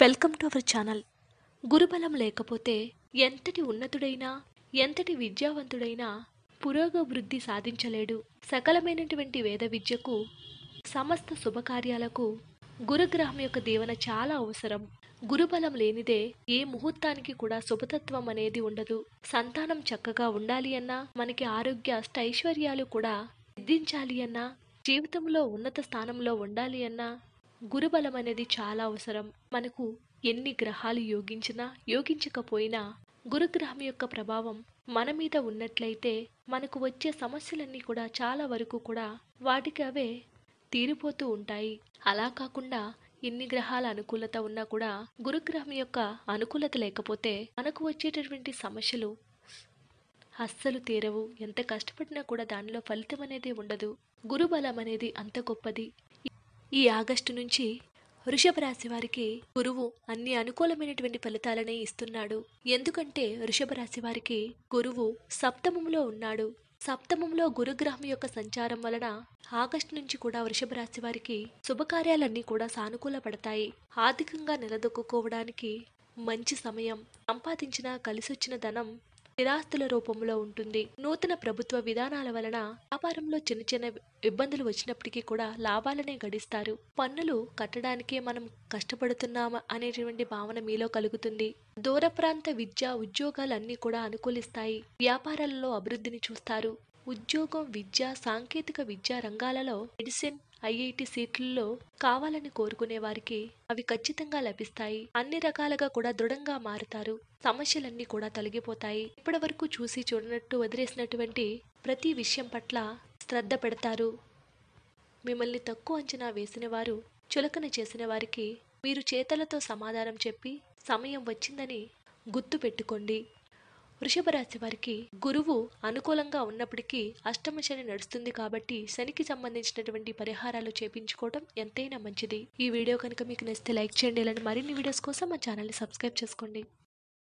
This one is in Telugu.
వెల్కమ్ టు అవర్ ఛానల్ గురుబలం లేకపోతే ఎంతటి ఉన్నతుడైనా ఎంతటి విద్యావంతుడైనా పురోగవృద్ధి సాధించలేడు సకలమైనటువంటి వేద విద్యకు సమస్త శుభకార్యాలకు గురుగ్రహం యొక్క దీవెన చాలా అవసరం గురుబలం లేనిదే ఏ ముహూర్తానికి కూడా శుభతత్వం అనేది ఉండదు సంతానం చక్కగా ఉండాలి అన్నా మనకి ఆరోగ్య అష్టైశ్వర్యాలు కూడా సిద్ధించాలి అన్నా జీవితంలో ఉన్నత స్థానంలో ఉండాలి అన్నా గురుబలం అనేది చాలా అవసరం మనకు ఎన్ని గ్రహాలు యోగించినా యోగించకపోయినా గురుగ్రహం యొక్క ప్రభావం మన మీద ఉన్నట్లయితే మనకు వచ్చే సమస్యలన్నీ కూడా చాలా వరకు కూడా వాటికి అవే తీరిపోతూ ఉంటాయి అలా కాకుండా ఎన్ని గ్రహాల అనుకూలత ఉన్నా కూడా గురుగ్రహం యొక్క అనుకూలత లేకపోతే మనకు వచ్చేటటువంటి సమస్యలు అస్సలు తీరవు ఎంత కష్టపడినా కూడా దానిలో ఫలితం అనేది ఉండదు గురుబలం అనేది అంత గొప్పది ఈ ఆగస్టు నుంచి వృషభ రాశి వారికి గురువు అన్ని అనుకూలమైనటువంటి ఫలితాలనే ఇస్తున్నాడు ఎందుకంటే వృషభ రాశి వారికి గురువు సప్తమంలో ఉన్నాడు సప్తమంలో గురుగ్రహం యొక్క సంచారం వలన ఆగస్టు నుంచి కూడా వృషభ రాశి వారికి శుభకార్యాలన్నీ కూడా సానుకూల పడతాయి ఆర్థికంగా నిలదొక్కుకోవడానికి మంచి సమయం సంపాదించిన కలిసొచ్చిన ధనం స్థిరాస్తుల రూపంలో ఉంటుంది నూతన ప్రభుత్వ విధానాల వలన వ్యాపారంలో చిన్న చిన్న ఇబ్బందులు వచ్చినప్పటికీ కూడా లాభాలనే గడిస్తారు పన్నులు కట్టడానికే మనం కష్టపడుతున్నామా అనేటువంటి భావన మీలో కలుగుతుంది దూర ప్రాంత విద్య ఉద్యోగాలన్నీ కూడా అనుకూలిస్తాయి వ్యాపారాలలో అభివృద్ధిని చూస్తారు ఉద్యోగం విద్య సాంకేతిక విద్యా రంగాలలో మెడిసిన్ ఐఐటి సీట్లలో కావాలని కోరుకునే వారికి అవి ఖచ్చితంగా లభిస్తాయి అన్ని రకాలుగా కూడా దృఢంగా మారుతారు సమస్యలన్నీ కూడా తొలగిపోతాయి ఇప్పటి వరకు చూసి చూడనట్టు వదిలేసినటువంటి ప్రతి విషయం పట్ల శ్రద్ధ పెడతారు మిమ్మల్ని తక్కువ అంచనా వేసిన వారు చులకన చేసిన వారికి మీరు చేతలతో సమాధానం చెప్పి సమయం వచ్చిందని గుర్తు పెట్టుకోండి వృషభ రాశి వారికి గురువు అనుకూలంగా ఉన్నప్పటికీ అష్టమ శని నడుస్తుంది కాబట్టి శనికి సంబంధించినటువంటి పరిహారాలు చేపించుకోవడం ఎంతైనా మంచిది ఈ వీడియో కనుక మీకు నచ్చితే లైక్ చేయండి ఇలాంటి మరిన్ని వీడియోస్ కోసం మా ఛానల్ని సబ్స్క్రైబ్ చేసుకోండి